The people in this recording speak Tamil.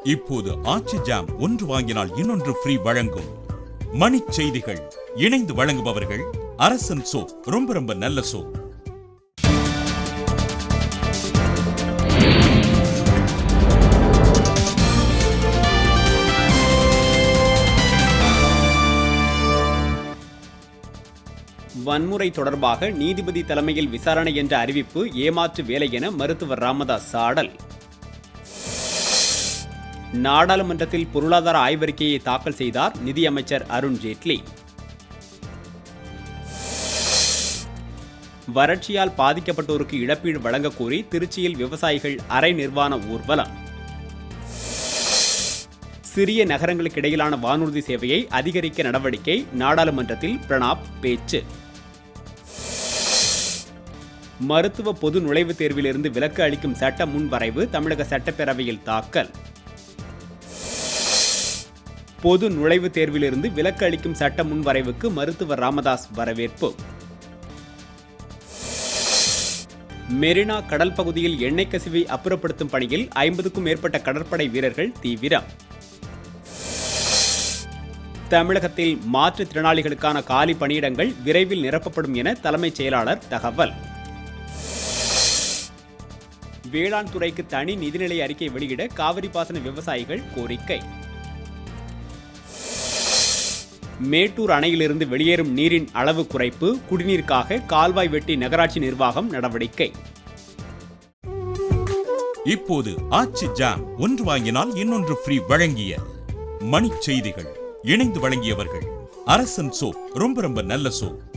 இப்போது ஆச்சி ஜாம் ஒன்று வாங்கினால் இன்னொன்று ஃப்ரீ வழங்கும் மணிச் செய்திகள் இணைந்து வழங்குபவர்கள் அரசன் சோ ரொம்ப ரொம்ப நல்ல சோ வன்முறை தொடர்பாக நீதிபதி தலைமையில் விசாரணை என்ற அறிவிப்பு ஏமாற்று வேலை என மருத்துவர் ராமதாஸ் சாடல் நாடாளுமன்றத்தில் பொருளாதார ஆய்வறிக்கையை தாக்கல் செய்தார் நிதியமைச்சர் அருண் ஜேட்லி வறட்சியால் பாதிக்கப்பட்டோருக்கு இழப்பீடு வழங்கக் கோரி திருச்சியில் விவசாயிகள் அரை நிர்வாண ஊர்வலம் சிறிய நகரங்களுக்கு இடையிலான வானூர்தி சேவையை அதிகரிக்க நடவடிக்கை நாடாளுமன்றத்தில் பிரணாப் பேச்சு மருத்துவ பொது நுழைவுத் தேர்விலிருந்து விலக்கு அளிக்கும் சட்ட முன்வரைவு தமிழக சட்டப்பேரவையில் தாக்கல் பொது நுழைவுத் தேர்விலிருந்து விலக்கு அளிக்கும் சட்ட முன்வரைவுக்கு மருத்துவர் ராமதாஸ் வரவேற்பு மெரினா கடல் பகுதியில் எண்ணெய் கசிவை அப்புறப்படுத்தும் பணியில் ஐம்பதுக்கும் மேற்பட்ட கடற்படை வீரர்கள் தீவிரம் தமிழகத்தில் மாற்றுத்திறனாளிகளுக்கான காலி பணியிடங்கள் விரைவில் நிரப்பப்படும் என தலைமைச் செயலாளர் தகவல் வேளாண் துறைக்கு தனி நிதிநிலை அறிக்கை வெளியிட காவிரி பாசன விவசாயிகள் கோரிக்கை மேட்டூர் அணையிலிருந்து வெளியேறும் நீரின் அளவு குறைப்பு குடிநீருக்காக கால்வாய் வெட்டி நகராட்சி நிர்வாகம் நடவடிக்கை இப்போது ஆச்சி ஜாம் ஒன்று வாங்கினால் இன்னொன்று ஃப்ரீ வழங்கிய மணிச் செய்திகள் இணைந்து வழங்கியவர்கள் அரசன் சோ ரொம்ப ரொம்ப நல்ல சோ